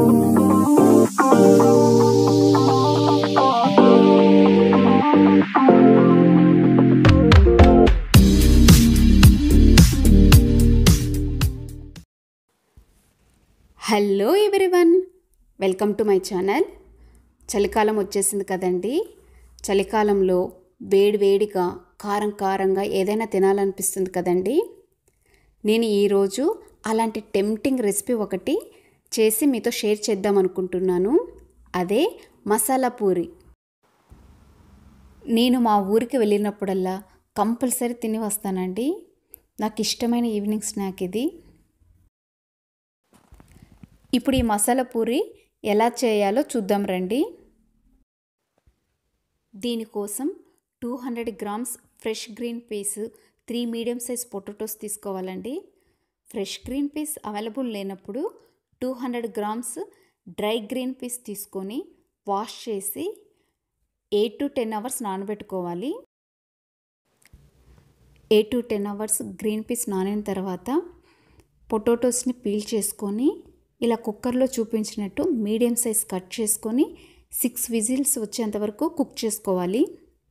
hello everyone welcome to my channel చలికాలం వచ్చేసింది కదండి చలికాలంలో వేడి వేడిగా కారం కారంగా ఏదైనా తినాలనిపిస్తుంది కదండి నేను ఈరోజు అలాంటి టెంప్టింగ్ రెసిపీ ఒకటి చేసి మీతో షేర్ చేద్దాం అనుకుంటున్నాను అదే మసాలా పూరి నేను మా ఊరికి వెళ్ళినప్పుడల్లా కంపల్సరీ తిని వస్తానండి నాకు ఇష్టమైన ఈవినింగ్ స్నాక్ ఇది ఇప్పుడు ఈ మసాలా పూరి ఎలా చేయాలో చూద్దాం రండి దీనికోసం two hundred grams fresh green peas three medium size potatoes తీసుకోవాలండి ఫ్రెష్ గ్రీన్ పీస్ అవైలబుల్ లేనప్పుడు two hundred grams dry green peas తీసుకొని వాష్ చేసి ఎయిట్ టు టెన్ అవర్స్ నానబెట్టుకోవాలి eight to ten hours green peas నానిన తర్వాత పొటాటోస్ని peel చేసుకొని ఇలా కుక్కర్లో చూపించినట్టు మీడియం సైజ్ కట్ చేసుకొని సిక్స్ విజిల్స్ వచ్చేంత వరకు కుక్ చేసుకోవాలి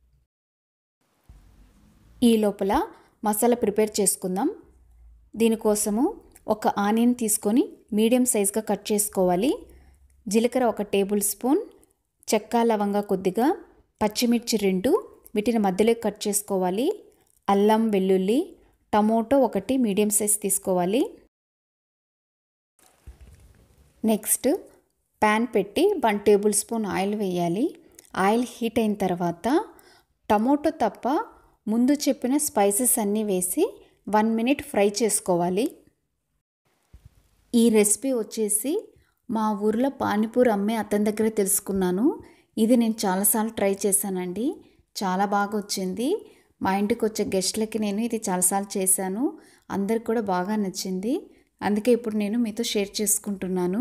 ఈ లోపల మసాలా ప్రిపేర్ చేసుకుందాం దీనికోసము ఒక ఆనియన్ తీసుకొని మీడియం సైజ్గా కట్ చేసుకోవాలి జీలకర్ర ఒక టేబుల్ స్పూన్ చెక్క లవంగా కొద్దిగా పచ్చిమిర్చి రెండు వీటిని మధ్యలో కట్ చేసుకోవాలి అల్లం వెల్లుల్లి టమోటో ఒకటి మీడియం సైజ్ తీసుకోవాలి నెక్స్ట్ ప్యాన్ పెట్టి వన్ టేబుల్ స్పూన్ ఆయిల్ వేయాలి ఆయిల్ హీట్ అయిన తర్వాత టమోటో తప్ప ముందు చెప్పిన స్పైసెస్ అన్నీ వేసి వన్ మినిట్ ఫ్రై చేసుకోవాలి ఈ రెసిపీ వచ్చేసి మా ఊర్లో పానీపూరి అమ్మే అతని దగ్గర తెలుసుకున్నాను ఇది నేను చాలాసార్లు ట్రై చేశానండి చాలా బాగా వచ్చింది మా ఇంటికి వచ్చే గెస్ట్లకి నేను ఇది చాలాసార్లు చేశాను అందరికి కూడా బాగా నచ్చింది అందుకే ఇప్పుడు నేను మీతో షేర్ చేసుకుంటున్నాను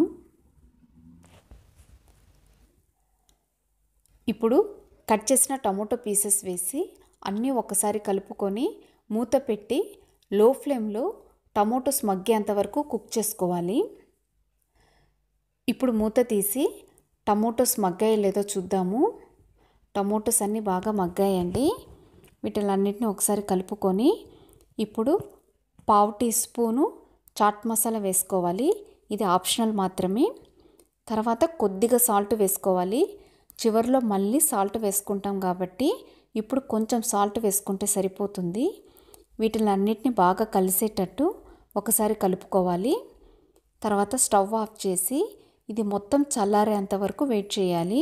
ఇప్పుడు కట్ చేసిన టమోటో పీసెస్ వేసి అన్నీ ఒకసారి కలుపుకొని మూత పెట్టి లో ఫ్లేమ్లో టమోటోస్ మగ్గేంత వరకు కుక్ చేసుకోవాలి ఇప్పుడు మూత తీసి టమోటోస్ మగ్గాయో లేదో చూద్దాము టమోటోస్ అన్నీ బాగా మగ్గాయండి వీటిలన్నిటిని ఒకసారి కలుపుకొని ఇప్పుడు పావు టీ స్పూను చాట్ మసాలా వేసుకోవాలి ఇది ఆప్షనల్ మాత్రమే తర్వాత కొద్దిగా సాల్ట్ వేసుకోవాలి చివరిలో మళ్ళీ సాల్ట్ వేసుకుంటాం కాబట్టి ఇప్పుడు కొంచెం సాల్ట్ వేసుకుంటే సరిపోతుంది వీటిని అన్నిటిని బాగా కలిసేటట్టు ఒకసారి కలుపుకోవాలి తర్వాత స్టవ్ ఆఫ్ చేసి ఇది మొత్తం చల్లారేంత వరకు వెయిట్ చేయాలి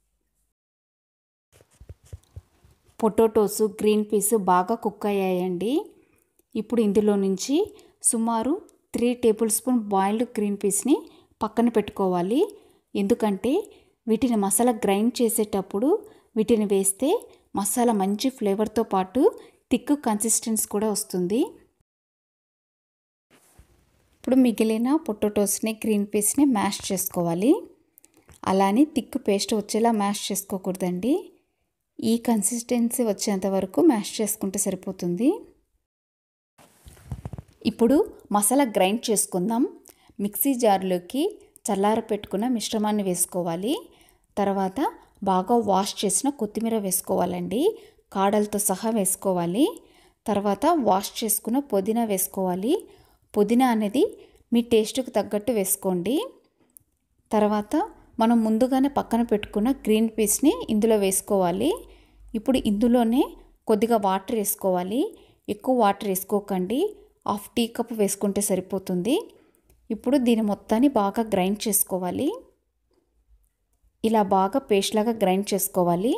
పొటాటోస్ గ్రీన్ పీస్ బాగా కుక్ అయ్యాయండి ఇప్పుడు ఇందులో నుంచి సుమారు three tablespoon boiled green పీస్ని పక్కన పెట్టుకోవాలి ఎందుకంటే వీటిని మసాలా గ్రైండ్ చేసేటప్పుడు వీటిని వేస్తే మసాలా మంచి ఫ్లేవర్తో పాటు థిక్ కన్సిస్టెన్స్ కూడా వస్తుంది ఇప్పుడు మిగిలిన పొటాటోస్ని గ్రీన్ పీస్ని మ్యాష్ చేసుకోవాలి అలానే థిక్ పేస్ట్ వచ్చేలా మ్యాష్ చేసుకోకూడదండి ఈ కన్సిస్టెన్సీ వచ్చేంత వరకు మ్యాష్ చేసుకుంటే సరిపోతుంది ఇప్పుడు మసాలా గ్రైండ్ చేసుకుందాం మిక్సీ జార్లోకి చల్లార పెట్టుకున్న మిశ్రమాన్ని వేసుకోవాలి తర్వాత బాగా వాష్ చేసిన కొత్తిమీర వేసుకోవాలండి కాడలతో సహా వేసుకోవాలి తర్వాత వాష్ చేసుకున్న పుదీనా వేసుకోవాలి పుదీనా అనేది మీ టేస్ట్కి తగ్గట్టు వేసుకోండి తర్వాత మనం ముందుగానే పక్కన పెట్టుకున్న గ్రీన్ పీస్ని ఇందులో వేసుకోవాలి ఇప్పుడు ఇందులోనే కొద్దిగా వాటర్ వేసుకోవాలి ఎక్కువ వాటర్ వేసుకోకండి హాఫ్ టీ కప్ వేసుకుంటే సరిపోతుంది ఇప్పుడు దీని మొత్తాన్ని బాగా గ్రైండ్ చేసుకోవాలి ఇలా బాగా పేస్ట్ లాగా గ్రైండ్ చేసుకోవాలి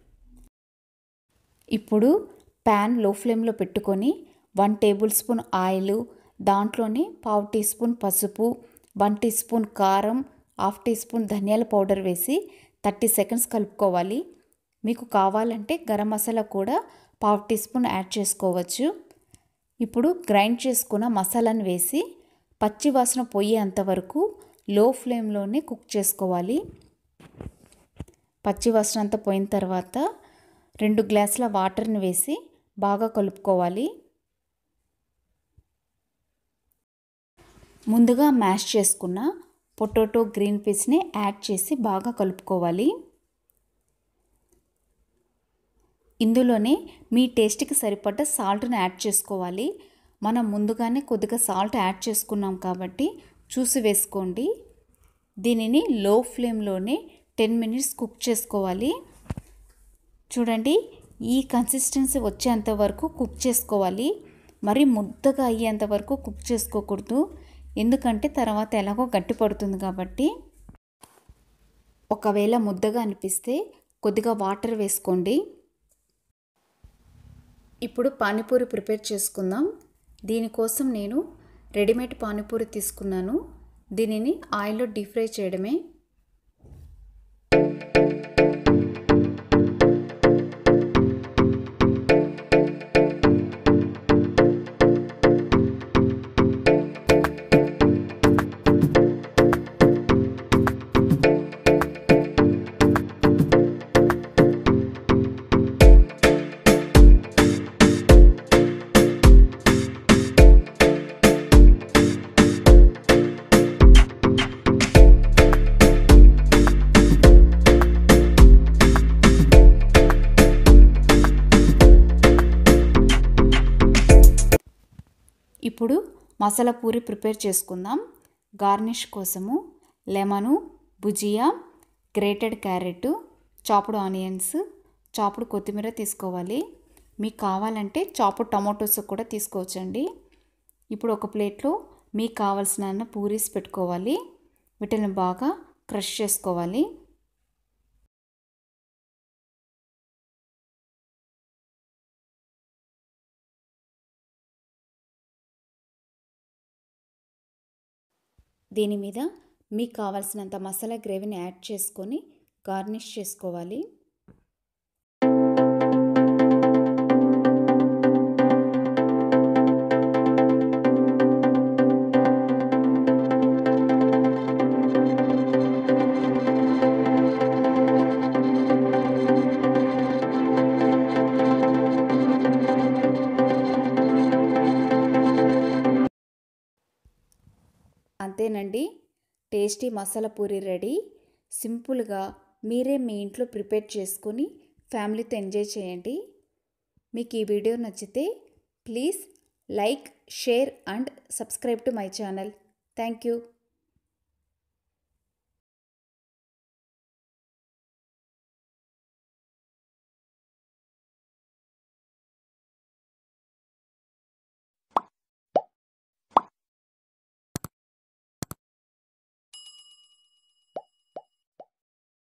ఇప్పుడు ప్యాన్ లో ఫ్లేమ్లో పెట్టుకొని వన్ టేబుల్ స్పూన్ ఆయిల్ దాంట్లోనే పావు టీ స్పూన్ పసుపు వన్ టీ స్పూన్ కారం హాఫ్ టీ స్పూన్ ధనియాల పౌడర్ వేసి థర్టీ సెకండ్స్ కలుపుకోవాలి మీకు కావాలంటే గరం మసాలా కూడా పావు టీ స్పూన్ యాడ్ చేసుకోవచ్చు ఇప్పుడు గ్రైండ్ చేసుకున్న మసాలాను వేసి పచ్చి వాసన పోయేంత వరకు లో ఫ్లేమ్లోనే కుక్ చేసుకోవాలి పచ్చి వాసన అంతా పోయిన తర్వాత రెండు గ్లాసుల వాటర్ని వేసి బాగా కలుపుకోవాలి ముందుగా మ్యాష్ చేసుకున్న పొటాటో గ్రీన్ పీస్ని యాడ్ చేసి బాగా కలుపుకోవాలి ఇందులోనే మీ టేస్ట్కి సరిపడ్డ సాల్ట్ని యాడ్ చేసుకోవాలి మనం ముందుగానే కొద్దిగా సాల్ట్ యాడ్ చేసుకున్నాం కాబట్టి చూసి వేసుకోండి దీనిని లో ఫ్లేమ్లోనే టెన్ మినిట్స్ కుక్ చేసుకోవాలి చూడండి ఈ కన్సిస్టెన్సీ వచ్చేంత వరకు కుక్ చేసుకోవాలి మరి ముద్దగా అయ్యేంత వరకు కుక్ చేసుకోకూడదు ఎందుకంటే తర్వాత ఎలాగో గట్టి పడుతుంది కాబట్టి ఒకవేళ ముద్దగా అనిపిస్తే కొద్దిగా వాటర్ వేసుకోండి ఇప్పుడు పానీపూరి ప్రిపేర్ చేసుకుందాం దీనికోసం నేను రెడీమేడ్ పానీపూరి తీసుకున్నాను దీనిని ఆయిల్లో డీప్ ఫ్రై చేయడమే ఇప్పుడు మసాలా పూరి ప్రిపేర్ చేసుకుందాం గార్నిష్ కోసము lemon bhujia grated carrot chopped onions chopped కొత్తిమీర తీసుకోవాలి మీకు కావాలంటే చాపుడు టమాటోస్ కూడా తీసుకోవచ్చండి ఇప్పుడు ఒక ప్లేట్లో మీకు కావాల్సిన పూరీస్ పెట్టుకోవాలి వీటిని బాగా క్రష్ చేసుకోవాలి దీని మీద మీకు కావాల్సినంత మసాలా గ్రేవీని యాడ్ చేసుకొని గార్నిష్ చేసుకోవాలి అంతేనండి టేస్టీ మసాలా పూరి రెడీ సింపుల్గా మీరే మీ ఇంట్లో ప్రిపేర్ చేసుకొని ఫ్యామిలీతో ఎంజాయ్ చేయండి మీకు ఈ వీడియో నచ్చితే please like share and subscribe to my channel thank you